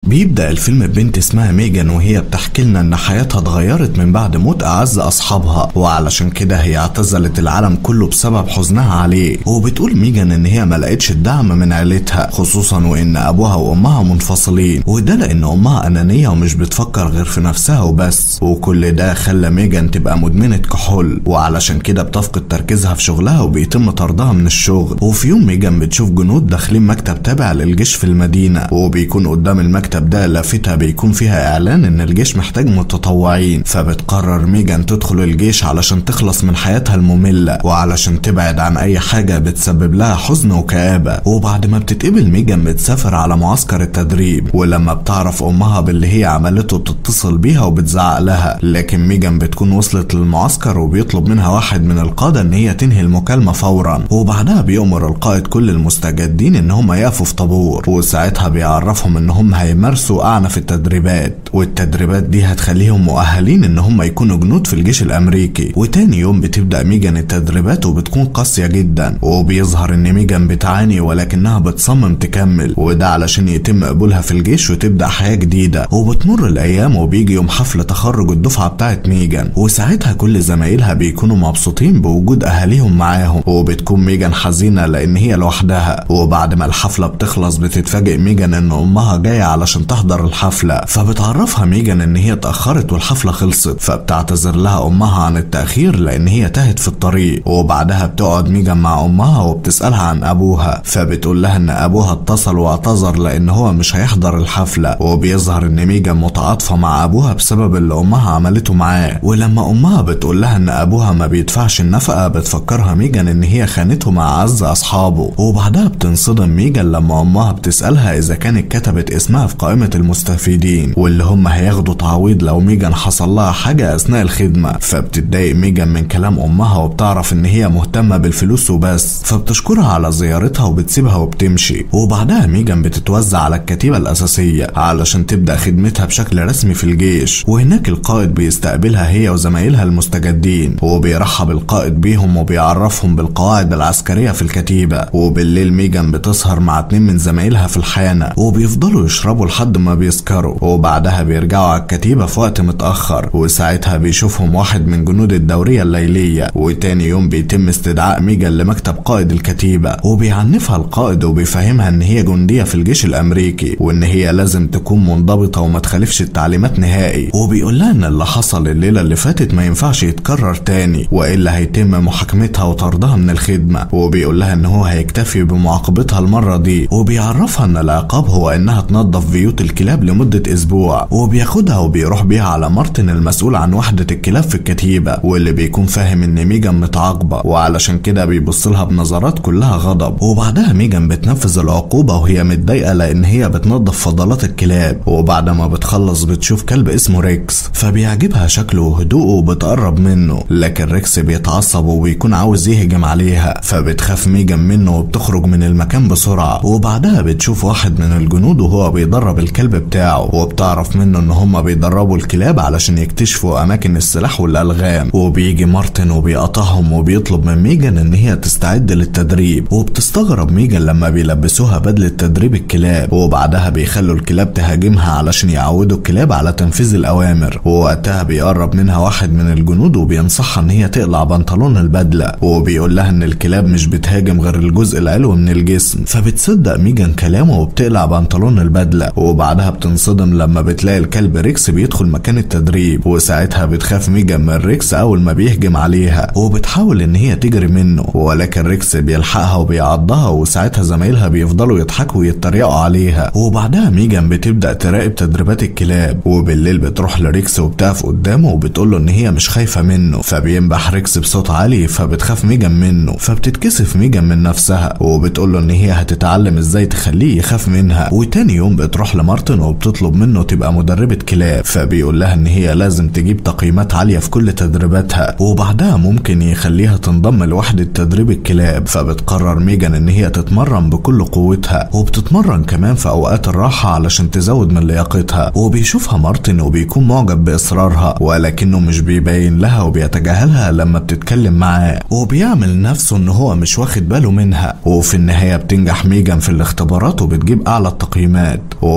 بيبدأ الفيلم ببنت اسمها ميجان وهي بتحكي لنا ان حياتها اتغيرت من بعد موت اعز اصحابها وعلشان كده هي اعتزلت العالم كله بسبب حزنها عليه وبتقول ميجان ان هي ما لقتش الدعم من عيلتها خصوصا وان ابوها وامها منفصلين وده لان امها انانية ومش بتفكر غير في نفسها وبس وكل ده خلى ميجان تبقى مدمنة كحول وعلشان كده بتفقد تركيزها في شغلها وبيتم طردها من الشغل وفي يوم ميجان بتشوف جنود داخلين مكتب تابع للجيش في المدينة وبيكون قدام المكتب ده لافتة بيكون فيها اعلان ان الجيش محتاج متطوعين فبتقرر ميجان تدخل الجيش علشان تخلص من حياتها المملة وعلشان تبعد عن اي حاجة بتسبب لها حزن وكآبة وبعد ما بتتقبل ميجان بتسافر على معسكر التدريب ولما بتعرف امها باللي هي عملته بتتصل بيها وبتزعق لها لكن ميجان بتكون وصلت للمعسكر وبيطلب منها واحد من القادة ان هي تنهي المكالمة فورا وبعدها بيأمر القائد كل المستجدين ان هم يقفوا في طابور وساعتها بيعرفهم ان هم هيمارسوا اعنف التدريبات والتدريبات دي هتخليهم مؤهلين ان هم يكونوا جنود في الجيش الامريكي وتاني يوم بتبدأ ميجان التدريبات وبتكون قاسية جدا وبيظهر ان ميجان بتعاني ولكنها بتصمم تكمل وده علشان يتم قبولها في الجيش وتبدأ حياة جديدة وبتمر الايام وبيجي يوم حفل تخرج الدفعة بتاعت ميجان وساعتها كل زمايلها بيكونوا مبسوطين بوجود اهاليهم معاهم وبتكون ميجان حزينة لان هي لوحدها وبعد ما الحفلة بتخلص بتتفاجئ ميجان ان امها جاية علشان تحضر الحفلة فبتعرفها ميجان ان هي اتأخرت والحفلة خلصت فبتعتذر لها امها عن التأخير لان هي تاهت في الطريق وبعدها بتقعد ميجان مع امها وبتسألها عن ابوها فبتقول لها ان ابوها اتصل واعتذر لان هو مش هيحضر الحفلة وبيظهر ان ميجان متعاطفة مع ابوها بسبب اللي امها عملته معاه ولما امها بتقول لها ان ابوها ما بيدفعش النفقة بتفكرها ميجان ان هي خانته مع اعز اصحابه وبعدها بتنصدم ميجان لما امها بتسألها اذا كانت كتبت اسمها في قائمة المستفيدين واللي هم هياخدوا تعويض لو ميجان حصل لها حاجة اثناء الخدمة فبتتضايق ميجان من كلام امها وبتعرف ان هي مهتمة بالفلوس وبس فبتشكرها على زيارتها وبتسيبها وبتمشي وبعدها ميجان بتتوزع على الكتيبة الاساسية علشان تبدأ خدمتها بشكل رسمي في الجيش وهناك القائد بيستقبلها هي وزمايلها المستجدين وبيرحب القائد بيهم وبيعرفهم بالقواعد العسكرية في الكتيبة وبالليل ميجان بتسهر مع اتنين من زمايلها في الحانة وبيفضلوا يشربوا لحد ما بيسكروا وبعدها بيرجعوا على الكتيبة في وقت متأخر وساعتها بيشوفهم واحد من جنود الدورية الليلية وتاني يوم بيتم استدعاء ميجان لمكتب قائد الكتيبة وبيعنفها القائد وبيفهمها ان هي جندية في الجيش الامريكي وان هي لازم تكون منضبطة وما تخالفش التعليمات نهائي وبيقول لها ان اللي حصل الليلة اللي فاتت ما ينفعش يتكرر تاني والا هيتم محاكمتها وطردها من الخدمة وبيقول لها ان هو هيكتفي بمعاقبتها المرة دي وبيعرفها ان العقاب هو انها تنظف بيوت الكلاب لمدة اسبوع وبياخدها وبيروح بيها على مارتن المسؤول عن وحدة الكلاب في الكتيبة واللي بيكون فاهم ان ميجان متعاقبة وعلشان كده بيبص لها بنظرات كلها غضب وبعدها ميجان بتنفذ العقوبة وهي متضايقة لان هي بتنظف فضلات الكلاب وبعد ما بتخلص بتشوف كلب اسمه ريكس فبيعجبها شكله وهدوءه وبتقرب منه لكن ريكس بيتعصب وبيكون عاوز يهجم عليها فبتخاف ميجان منه وبتخرج من المكان بسرعة وبعدها بتشوف واحد من الجنود وهو بيدرب الكلب بتاعه وبتعرف منه ان هما بيدربوا الكلاب علشان يكتشفوا اماكن السلاح والالغام وبيجي مارتن وبيقطعهم وبيطلب من ميجان ان هي تستعد للتدريب وبتستغرب ميجان لما بيلبسوها بدلة تدريب الكلاب وبعدها بيخلوا الكلاب تهاجمها علشان يعودوا الكلاب على تنفيذ الاوامر ووقتها بيقرب منها واحد من الجنود وبينصحها ان هي تقلع بنطلون البدلة وبيقول لها ان الكلاب مش بتهاجم غير الجزء العلوي من الجسم فبتصدق ميجان كلامه وبتقلع بنطلون البدلة وبعدها بتنصدم لما بتلاقي الكلب ريكس بيدخل مكان التدريب وساعتها بتخاف ميجان من ريكس اول ما بيهجم عليها وبتحاول ان هي تجري منه ولكن ريكس بيلحقها وبيعضها وساعتها زمايلها بيفضلوا يضحكوا ويتريقوا عليها وبعدها ميجان بتبدا تراقب تدريبات الكلاب وبالليل بتروح لريكس وبتقف قدامه وبتقول له ان هي مش خايفه منه فبينبح ريكس بصوت عالي فبتخاف ميجان منه فبتتكسف ميجان من نفسها وبتقول له ان هي هتتعلم ازاي تخليه يخاف منها وتاني يوم بتروح لمارتن وبتطلب منه تبقى مدربة كلاب فبيقول لها ان هي لازم تجيب تقييمات عالية في كل تدريباتها وبعدها ممكن يخليها تنضم لوحدة تدريب الكلاب فبتقرر ميجان ان هي تتمرن بكل قوتها وبتتمرن كمان في اوقات الراحة علشان تزود من لياقتها وبيشوفها مارتن وبيكون معجب باصرارها ولكنه مش بيبين لها وبيتجاهلها لما بتتكلم معاه وبيعمل نفسه ان هو مش واخد باله منها وفي النهاية بتنجح ميجان في الاختبارات وبتجيب اعلى التقييمات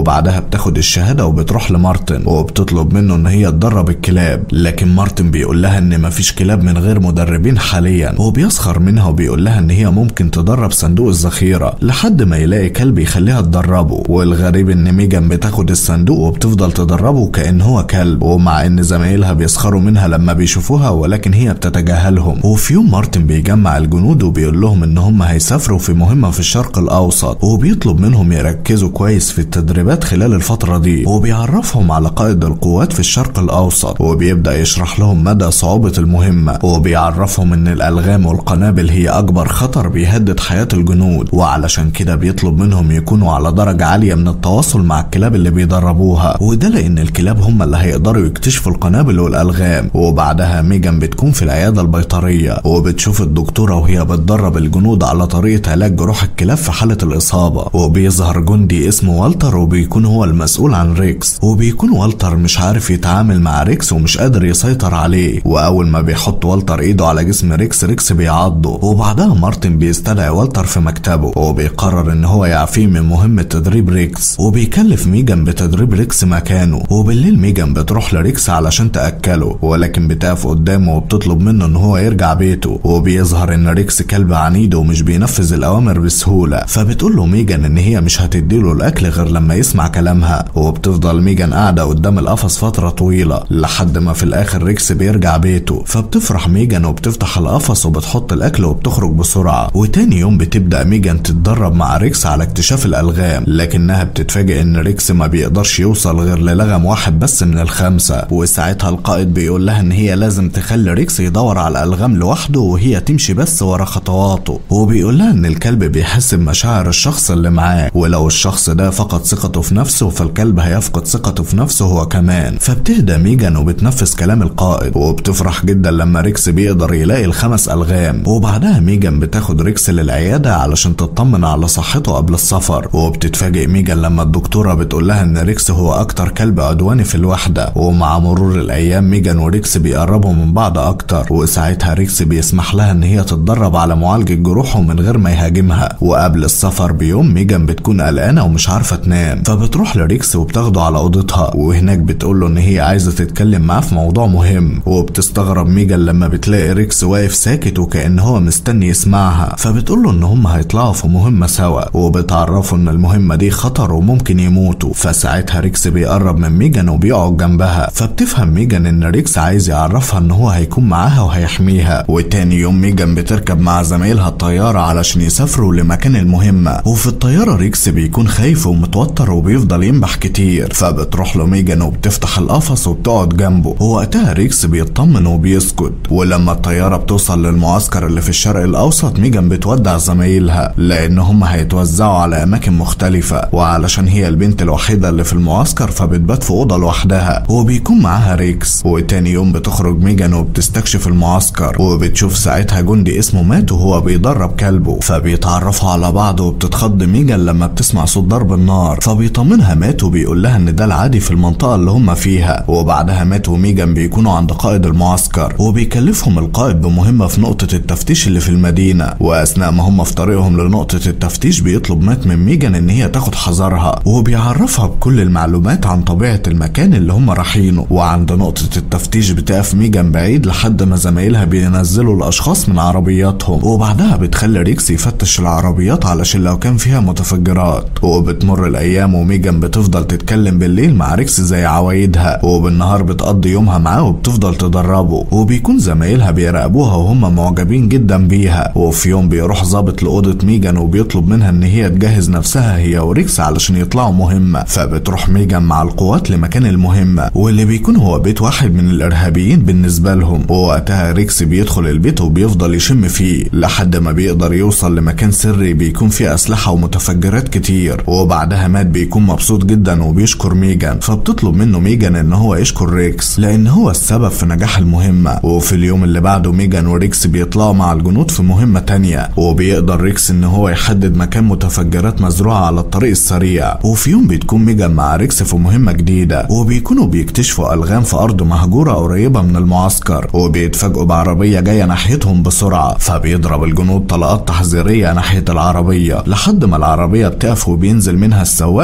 وبعدها بتاخد الشهادة وبتروح لمارتن وبتطلب منه ان هي تدرب الكلاب لكن مارتن بيقول لها ان مفيش كلاب من غير مدربين حاليا وبيسخر منها وبيقول لها ان هي ممكن تدرب صندوق الذخيرة لحد ما يلاقي كلب يخليها تدربه والغريب ان ميجان بتاخد الصندوق وبتفضل تدربه كأن هو كلب ومع ان زمايلها بيسخروا منها لما بيشوفوها ولكن هي بتتجاهلهم وفي يوم مارتن بيجمع الجنود وبيقول لهم ان هم هيسافروا في مهمة في الشرق الاوسط وبيطلب منهم يركزوا كويس في التدريبات خلال الفترة دي وبيعرفهم على قائد القوات في الشرق الاوسط وبيبدأ يشرح لهم مدى صعوبة المهمة وبيعرفهم ان الالغام والقنابل هي اكبر خطر بيهدد حياة الجنود وعلشان كده بيطلب منهم يكونوا على درجة عالية من التواصل مع الكلاب اللي بيدربوها وده لان الكلاب هم اللي هيقدروا يكتشفوا القنابل والالغام وبعدها ميجان بتكون في العيادة البيطرية وبتشوف الدكتورة وهي بتدرب الجنود على طريقة علاج جروح الكلاب في حالة الإصابة وبيظهر جندي اسمه والتر وبيكون هو المسؤول عن ريكس وبيكون والتر مش عارف يتعامل مع ريكس ومش قادر يسيطر عليه وأول ما بيحط والتر إيده على جسم ريكس ريكس بيعضه وبعدها مارتن بيستدعي والتر في مكتبه وبيقرر إن هو يعفيه من مهمة تدريب ريكس وبيكلف ميجان بتدريب ريكس مكانه وبالليل ميجان بتروح لريكس علشان تأكله ولكن بتقف قدامه وبتطلب منه إن هو يرجع بيته وبيظهر إن ريكس كلب عنيد ومش بينفذ الأوامر بسهولة فبتقول له ميجان إن هي مش هتديله الأكل غير لما يسمع كلامها وبتفضل ميجان قاعدة قدام القفص فترة طويلة لحد ما في الآخر ريكس بيرجع بيته فبتفرح ميجان وبتفتح القفص وبتحط الأكل وبتخرج بسرعة وتاني يوم بتبدأ ميجان تتدرب مع ريكس على اكتشاف الألغام لكنها بتتفاجئ إن ريكس ما بيقدرش يوصل غير للغم واحد بس من الخمسة وساعتها القائد بيقول لها إن هي لازم تخلي ريكس يدور على الألغام لوحده وهي تمشي بس ورا خطواته وبيقول لها إن الكلب بيحس بمشاعر الشخص اللي معاه ولو الشخص ده فقد ثقته في نفسه فالكلب هيفقد ثقته في نفسه هو كمان فبتهدى ميجان وبتنفذ كلام القائد وبتفرح جدا لما ريكس بيقدر يلاقي الخمس ألغام وبعدها ميجان بتاخد ريكس للعيادة علشان تطمن على صحته قبل السفر وبتتفاجئ ميجان لما الدكتورة بتقول لها إن ريكس هو أكتر كلب عدواني في الوحدة ومع مرور الأيام ميجان وريكس بيقربوا من بعض أكتر وساعتها ريكس بيسمح لها إن هي تتدرب على معالجة جروحه من غير ما يهاجمها وقبل السفر بيوم ميجان بتكون قلقانة ومش عارفة تنام فبتروح لريكس وبتاخده على أوضتها وهناك بتقول له إن هي عايزة تتكلم معاه في موضوع مهم وبتستغرب ميجان لما بتلاقي ريكس واقف ساكت وكأن هو مستني يسمعها فبتقول له إن هم هيطلعوا في مهمة سوا وبتعرفه إن المهمة دي خطر وممكن يموتوا فساعتها ريكس بيقرب من ميجان وبيقعد جنبها فبتفهم ميجان إن ريكس عايز يعرفها إن هو هيكون معاها وهيحميها وتاني يوم ميجان بتركب مع زمايلها الطيارة علشان يسافروا لمكان المهمة وفي الطيارة ريكس بيكون خايف ومتوتر وبيفضل ينبح كتير فبتروح له ميجان وبتفتح القفص وبتقعد جنبه ووقتها ريكس بيطمن وبيسكت ولما الطيارة بتوصل للمعسكر اللي في الشرق الأوسط ميجان بتودع زمايلها لأن هم هيتوزعوا على أماكن مختلفة وعلشان هي البنت الوحيدة اللي في المعسكر فبتبات في أوضة لوحدها وبيكون معاها ريكس وتاني يوم بتخرج ميجان وبتستكشف المعسكر وبتشوف ساعتها جندي اسمه مات وهو بيدرب كلبه فبيتعرفوا على بعض وبتتخض ميجان لما بتسمع صوت ضرب النار فبيطمنها مات وبيقول لها ان ده العادي في المنطقة اللي هم فيها وبعدها مات وميجان بيكونوا عند قائد المعسكر وبيكلفهم القائد بمهمة في نقطة التفتيش اللي في المدينة واثناء ما هم في طريقهم لنقطة التفتيش بيطلب مات من ميجان ان هي تاخد حذرها وبيعرفها بكل المعلومات عن طبيعة المكان اللي هم رايحينه وعند نقطة التفتيش بتقف ميجان بعيد لحد ما زمايلها بينزلوا الاشخاص من عربياتهم وبعدها بتخلي ريكس يفتش العربيات علشان لو كان فيها متفجرات وبتمر الايام وميجان بتفضل تتكلم بالليل مع ريكس زي عوايدها وبالنهار بتقضي يومها معاه وبتفضل تدربه وبيكون زمايلها بيراقبوها وهم معجبين جدا بيها وفي يوم بيروح ظابط لأوضة ميجان وبيطلب منها ان هي تجهز نفسها هي وريكس علشان يطلعوا مهمة فبتروح ميجان مع القوات لمكان المهمة واللي بيكون هو بيت واحد من الارهابيين بالنسبة لهم ووقتها ريكس بيدخل البيت وبيفضل يشم فيه لحد ما بيقدر يوصل لمكان سري بيكون فيه اسلحة ومتفجرات كتير وبعدها مات بيكون مبسوط جدا وبيشكر ميجان فبتطلب منه ميجان ان هو يشكر ريكس لان هو السبب في نجاح المهمة وفي اليوم اللي بعده ميجان وريكس بيطلعوا مع الجنود في مهمة تانية وبيقدر ريكس ان هو يحدد مكان متفجرات مزروعة على الطريق السريع وفي يوم بتكون ميجان مع ريكس في مهمة جديدة وبيكونوا بيكتشفوا ألغام في أرض مهجورة قريبة من المعسكر وبيتفاجئوا بعربية جاية ناحيتهم بسرعة فبيضرب الجنود طلقات تحذيرية ناحية العربية لحد ما العربية بتقف وبينزل منها السواق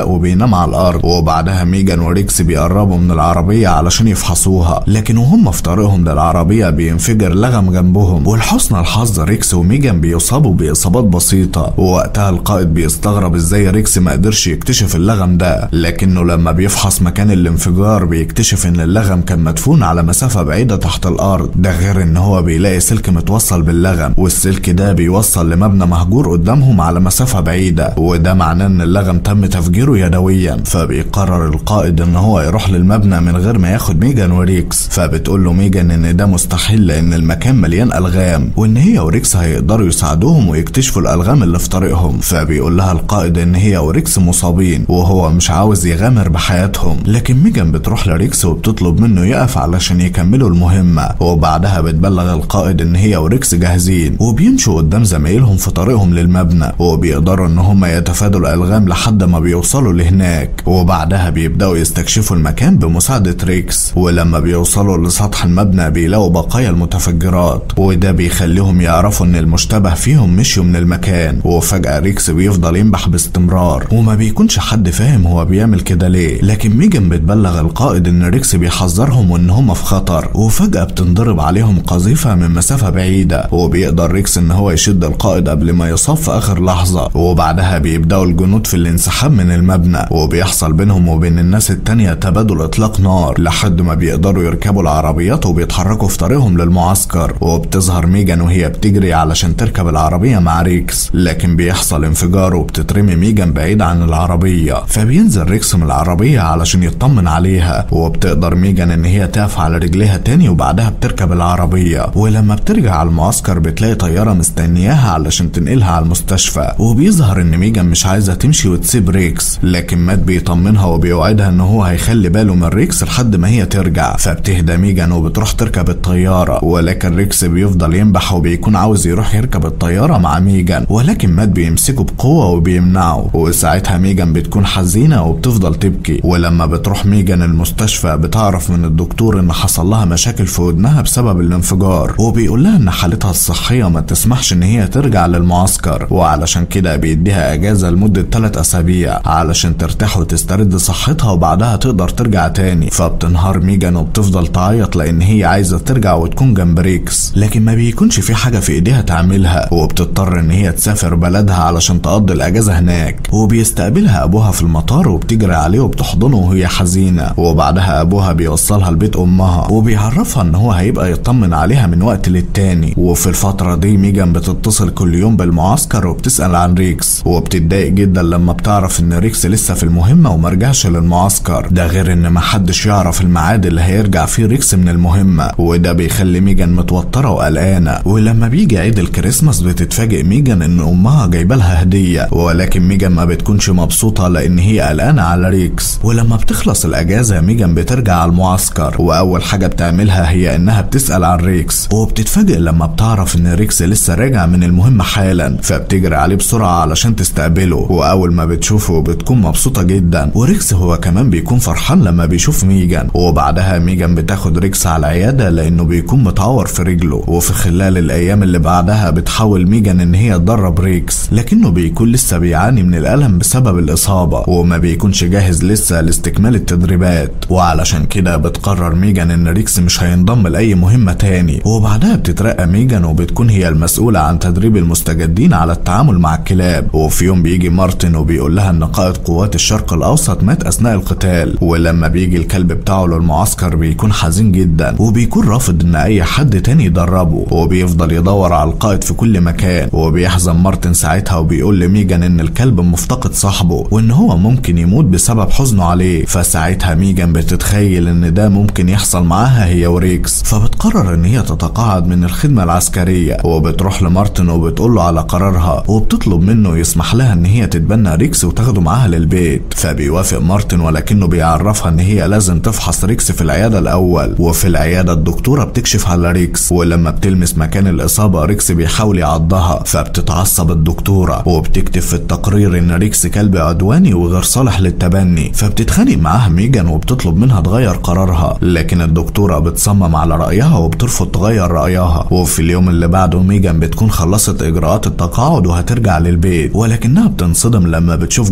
وبينام على الارض وبعدها ميجان وريكس بيقربوا من العربيه علشان يفحصوها لكن وهم في طريقهم للعربيه بينفجر لغم جنبهم ولحسن الحظ ريكس وميجان بيصابوا باصابات بسيطه ووقتها القائد بيستغرب ازاي ريكس ما قدرش يكتشف اللغم ده لكنه لما بيفحص مكان الانفجار بيكتشف ان اللغم كان مدفون على مسافه بعيده تحت الارض ده غير ان هو بيلاقي سلك متوصل باللغم والسلك ده بيوصل لمبنى مهجور قدامهم على مسافه بعيده وده معناه ان اللغم تم تفجيره يدويا فبيقرر القائد ان هو يروح للمبنى من غير ما ياخد ميجان وريكس فبتقول له ميجان ان ده مستحيل لان المكان مليان الغام وان هي وريكس هيقدروا يساعدوهم ويكتشفوا الالغام اللي في طريقهم فبيقول لها القائد ان هي وريكس مصابين وهو مش عاوز يغامر بحياتهم لكن ميجان بتروح لريكس وبتطلب منه يقف علشان يكملوا المهمه وبعدها بتبلغ القائد ان هي وريكس جاهزين وبيمشوا قدام زمايلهم في طريقهم للمبنى وبيقدروا ان هم يتفادوا الالغام لحد ما بيوصلوا لهناك وبعدها بيبداوا يستكشفوا المكان بمساعده ريكس ولما بيوصلوا لسطح المبنى بيلاقوا بقايا المتفجرات وده بيخليهم يعرفوا ان المشتبه فيهم مشيوا من المكان وفجاه ريكس بيفضل ينبح باستمرار وما بيكونش حد فاهم هو بيعمل كده ليه لكن ميجان بتبلغ القائد ان ريكس بيحذرهم وان هم في خطر وفجاه بتنضرب عليهم قذيفه من مسافه بعيده وبيقدر ريكس ان هو يشد القائد قبل ما يصاب في اخر لحظه وبعدها بيبداوا الجنود في الانسحاب من المبنى وبيحصل بينهم وبين الناس التانية تبادل اطلاق نار لحد ما بيقدروا يركبوا العربيات وبيتحركوا في طريقهم للمعسكر وبتظهر ميجان وهي بتجري علشان تركب العربية مع ريكس لكن بيحصل انفجار وبتترمي ميجان بعيد عن العربية فبينزل ريكس من العربية علشان يطمن عليها وبتقدر ميجان ان هي تقف على رجليها تاني وبعدها بتركب العربية ولما بترجع على المعسكر بتلاقي طيارة مستنياها علشان تنقلها على المستشفى وبيظهر ان ميجان مش عايزة تمشي وتسيب ريكس لكن مات بيطمنها وبيوعدها ان هو هيخلي باله من ريكس لحد ما هي ترجع فبتهدى ميجان وبتروح تركب الطيارة ولكن ريكس بيفضل ينبح وبيكون عاوز يروح يركب الطيارة مع ميجان ولكن مات بيمسكه بقوة وبيمنعه وساعتها ميجان بتكون حزينة وبتفضل تبكي ولما بتروح ميجان المستشفى بتعرف من الدكتور ان حصل لها مشاكل في ودنها بسبب الانفجار وبيقول لها ان حالتها الصحية ما تسمحش ان هي ترجع للمعسكر وعلشان كده بيديها اجازة لمدة 3 اسابيع علشان ترتاح وتسترد صحتها وبعدها تقدر ترجع تاني فبتنهار ميجان وبتفضل تعيط لان هي عايزة ترجع وتكون جنب ريكس لكن ما بيكونش في حاجة في ايديها تعملها وبتضطر ان هي تسافر بلدها علشان تقضي الاجازة هناك وبيستقبلها ابوها في المطار وبتجري عليه وبتحضنه وهي حزينة وبعدها ابوها بيوصلها لبيت امها وبيعرفها ان هو هيبقى يطمن عليها من وقت للتاني وفي الفترة دي ميجان بتتصل كل يوم بالمعسكر وبتسأل عن ريكس وبتتضايق جدا لما بتعرف ان ريكس لسه في المهمة ومرجعش للمعسكر ده غير ان محدش يعرف الميعاد اللي هيرجع فيه ريكس من المهمة وده بيخلي ميجان متوترة وقلقانة ولما بيجي عيد الكريسماس بتتفاجئ ميجان ان امها جايبه لها هدية ولكن ميجان ما بتكونش مبسوطة لان هي قلقانة على ريكس ولما بتخلص الاجازة ميجان بترجع على المعسكر واول حاجة بتعملها هي انها بتسأل عن ريكس وبتتفاجئ لما بتعرف ان ريكس لسه راجع من المهمة حالا فبتجري عليه بسرعة علشان تستقبله واول ما بتشوفه بتكون مبسوطة جدا وريكس هو كمان بيكون فرحان لما بيشوف ميجان وبعدها ميجان بتاخد ريكس على العيادة لانه بيكون متعور في رجله وفي خلال الايام اللي بعدها بتحاول ميجان ان هي تدرب ريكس لكنه بيكون لسه بيعاني من الالم بسبب الاصابة وما بيكونش جاهز لسه لاستكمال التدريبات وعلشان كده بتقرر ميجان ان ريكس مش هينضم لاي مهمة تاني وبعدها بتترقى ميجان وبتكون هي المسؤولة عن تدريب المستجدين على التعامل مع الكلاب وفي يوم بيجي مارتن وبيقول لها ان قائد قوات الشرق الاوسط مات اثناء القتال ولما بيجي الكلب بتاعه للمعسكر بيكون حزين جدا وبيكون رافض ان اي حد تاني يدربه وبيفضل يدور على القائد في كل مكان وبيحزن مارتن ساعتها وبيقول لميجان ان الكلب مفتقد صاحبه وان هو ممكن يموت بسبب حزنه عليه فساعتها ميجان بتتخيل ان ده ممكن يحصل معاها هي وريكس فبتقرر ان هي تتقاعد من الخدمة العسكرية وبتروح لمارتن وبتقول له على قرارها وبتطلب منه يسمح لها ان هي تتبنى ريكس وتاخده معاها للبيت فبيوافق مارتن ولكنه بيعرفها ان هي لازم تفحص ريكس في العيادة الاول وفي العيادة الدكتورة بتكشف على ريكس ولما بتلمس مكان الاصابة ريكس بيحاول يعضها فبتتعصب الدكتورة وبتكتب في التقرير ان ريكس كلب عدواني وغير صالح للتبني فبتتخانق معاها ميجان وبتطلب منها تغير قرارها لكن الدكتورة بتصمم على رأيها وبترفض تغير رأيها وفي اليوم اللي بعده ميجان بتكون خلصت إجراءات التقاعد وهترجع للبيت ولكنها بتنصدم لما بتشوف جندي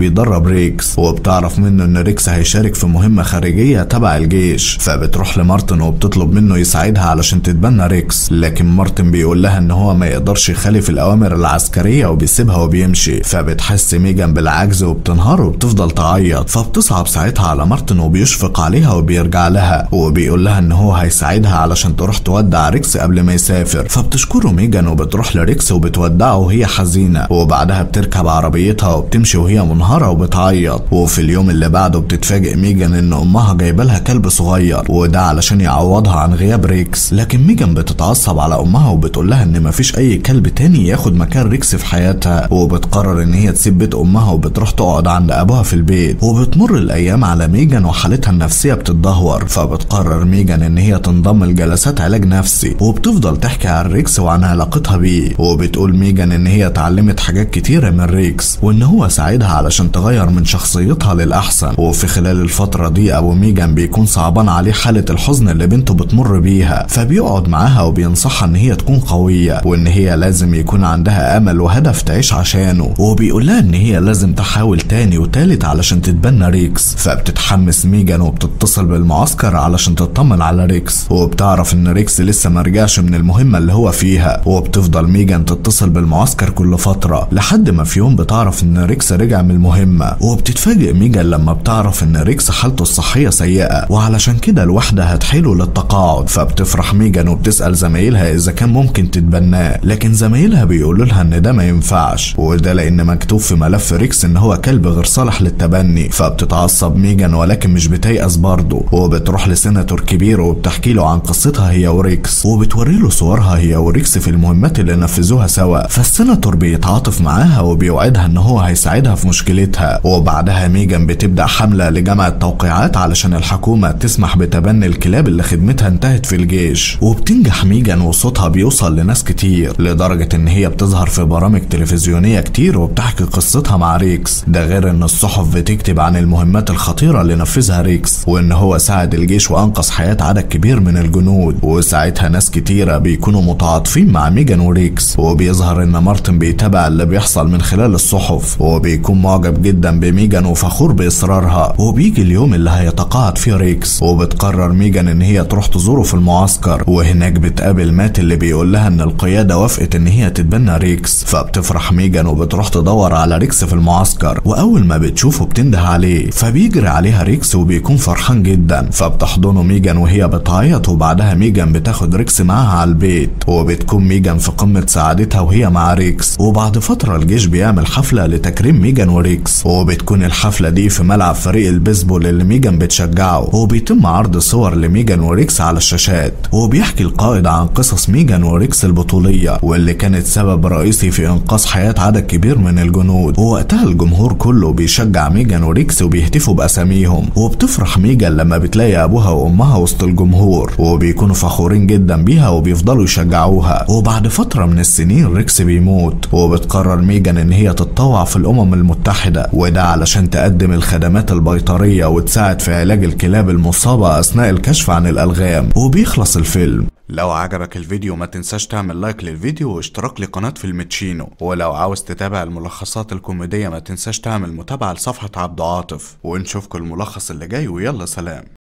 بيدرب ريكس وبتعرف منه ان ريكس هيشارك في مهمة خارجية تبع الجيش فبتروح لمارتن وبتطلب منه يساعدها علشان تتبنى ريكس لكن مارتن بيقول لها ان هو ما يقدرش يخالف الاوامر العسكرية وبيسيبها وبيمشي فبتحس ميجان بالعجز وبتنهار وبتفضل تعيط فبتصعب ساعتها على مارتن وبيشفق عليها وبيرجع لها وبيقول لها ان هو هيساعدها علشان تروح تودع ريكس قبل ما يسافر فبتشكره ميجان وبتروح لريكس وبتودعه وهي حزينة وبعدها بتركب عربيتها وبتمشي وهي منهارة وبتعيط وفي اليوم اللي بعده بتتفاجئ ميجان ان امها جايبه لها كلب صغير وده علشان يعوضها عن غياب ريكس لكن ميجان بتتعصب على امها وبتقول لها ان مفيش اي كلب تاني ياخد مكان ريكس في حياتها وبتقرر ان هي تسيب بيت امها وبتروح تقعد عند ابوها في البيت وبتمر الايام على ميجان وحالتها النفسيه بتتدهور فبتقرر ميجان ان هي تنضم لجلسات علاج نفسي وبتفضل تحكي عن ريكس وعن علاقتها بيه وبتقول ميجان ان هي اتعلمت حاجات كتيره من ريكس وان هو ساعدها علشان تغير من شخصيتها للاحسن وفي خلال الفتره دي ابو ميجان بيكون صعبان عليه حاله الحزن اللي بنته بتمر بيها فبيقعد معاها وبينصحها ان هي تكون قويه وان هي لازم يكون عندها امل وهدف تعيش عشانه وبيقول لها ان هي لازم تحاول تاني وتالت علشان تتبنى ريكس فبتتحمس ميجان وبتتصل بالمعسكر علشان تطمن على ريكس وبتعرف ان ريكس لسه مرجعش من المهمه اللي هو فيها وبتفضل ميجان تتصل بالمعسكر كل فتره لحد ما في يوم بتعرف ان ريكس رجع من المهمه وبتتفاجئ ميجان لما بتعرف ان ريكس حالته الصحيه سيئه وعلشان كده الوحده هتحيله للتقاعد فبتفرح ميجان وبتسال زمايلها اذا كان ممكن تتبناه لكن زمايلها بيقولوا لها ان ده ما ينفعش وده لان مكتوب في ملف ريكس ان هو كلب غير صالح للتبني فبتتعصب ميجان ولكن مش بتيأس برضه وبتروح لسيناتور كبير وبتحكي له عن قصتها هي وريكس وبتوري له صورها هي وريكس في المهمات اللي نفذوها سوا فالسيناتور بيتعاطف معاها وبيوعدها ان هو هيساعدها في مشكلتها وبعدها ميجان بتبدأ حملة لجمع التوقيعات علشان الحكومة تسمح بتبني الكلاب اللي خدمتها انتهت في الجيش وبتنجح ميجان وصوتها بيوصل لناس كتير لدرجة ان هي بتظهر في برامج تلفزيونية كتير وبتحكي قصتها مع ريكس ده غير ان الصحف بتكتب عن المهمات الخطيرة اللي نفذها ريكس وان هو ساعد الجيش وانقذ حياة عدد كبير من الجنود وساعتها ناس كتيرة بيكونوا متعاطفين مع ميجان وريكس وبيظهر ان مارتن بيتابع اللي بيحصل من خلال الصحف وبيكون معجب جدا بميجان وفخور باصرارها وبيجي اليوم اللي هيتقاعد فيه ريكس وبتقرر ميجان ان هي تروح تزوره في المعسكر وهناك بتقابل مات اللي بيقول لها ان القيادة وافقت ان هي تتبنى ريكس فبتفرح ميجان وبتروح تدور على ريكس في المعسكر واول ما بتشوفه بتنده عليه فبيجري عليها ريكس وبيكون فرحان جدا فبتحضنه ميجان وهي بتعيط وبعدها ميجان بتاخد ريكس معاها على البيت وبتكون ميجان في قمة سعادتها وهي مع ريكس وبعد فترة الجيش بيعمل حفلة لتكريم ميجان وريكس وبتكون الحفلة دي في ملعب فريق البيسبول اللي ميجان بتشجعه وبيتم عرض صور لميجان وريكس على الشاشات وبيحكي القائد عن قصص ميجان وريكس البطولية واللي كانت سبب رئيسي في انقاذ حياة عدد كبير من الجنود ووقتها الجمهور كله بيشجع ميجان وريكس وبيهتفوا باساميهم وبتفرح ميجان لما بتلاقي ابوها وامها وسط الجمهور وبيكونوا فخورين جدا بيها وبيفضلوا يشجعوها وبعد فترة من السنين ريكس بيموت وبتقرر ميجان ان هي تتطوع في الامم المتحدة وده علشان تقدم الخدمات البيطرية وتساعد في علاج الكلاب المصابة اثناء الكشف عن الالغام وبيخلص الفيلم لو عجبك الفيديو ما تنساش تعمل لايك للفيديو واشتراك لقناة فيلم تشينو ولو عاوز تتابع الملخصات الكوميدية ما تنساش تعمل متابعة لصفحة عبد عاطف ونشوفكم الملخص اللي جاي ويلا سلام